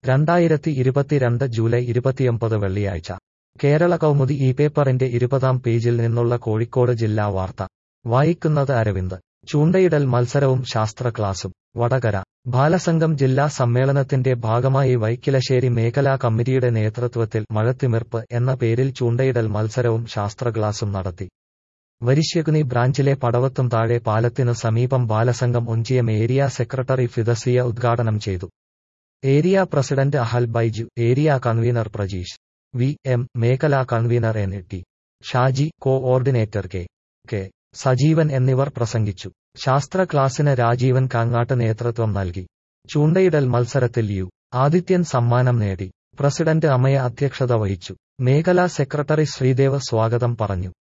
രണ്ടായിരത്തി ഇരുപത്തിരണ്ട് ജൂലൈ ഇരുപത്തിയൊമ്പത് വെള്ളിയാഴ്ച കേരള കൗമുദി ഈ പേപ്പറിന്റെ ഇരുപതാം പേജിൽ നിന്നുള്ള കോഴിക്കോട് ജില്ലാ വാർത്ത വായിക്കുന്നത് അരവിന്ദ് ചൂണ്ടയിടൽ മത്സരവും ശാസ്ത്ര ക്ലാസും വടകര ബാലസംഘം ജില്ലാ സമ്മേളനത്തിന്റെ ഭാഗമായി വൈക്കിലശ്ശേരി മേഖലാ കമ്മിറ്റിയുടെ നേതൃത്വത്തിൽ മഴത്തിമിർപ്പ് എന്ന പേരിൽ ചൂണ്ടയിടൽ മത്സരവും ശാസ്ത്ര ക്ലാസും നടത്തി വരിശ്യകുനി ബ്രാഞ്ചിലെ പടവത്തും താഴെ പാലത്തിനു സമീപം ബാലസംഘം ഒഞ്ചിയം ഏരിയ സെക്രട്ടറി ഫിദസിയ ഉദ്ഘാടനം ചെയ്തു area president Ahal Baiju area convener Prajeesh V M മേഖലാ convener N T Shaji coordinator K K Sajeevan എന്നിവർ പ്രസംഗിച്ചു ശാസ്ത്ര ക്ലാസിന് രാജീവൻ കാങ്ങാട്ട് നേതൃത്വം നൽകി ചൂണ്ടയിടൽ മത്സരത്തിൽ യു ആദിത്യൻ സമ്മാനം നേടി പ്രസിഡന്റ് അമയ അധ്യക്ഷത വഹിച്ചു മേഖലാ സെക്രട്ടറി ശ്രീദേവ് സ്വാഗതം പറഞ്ഞു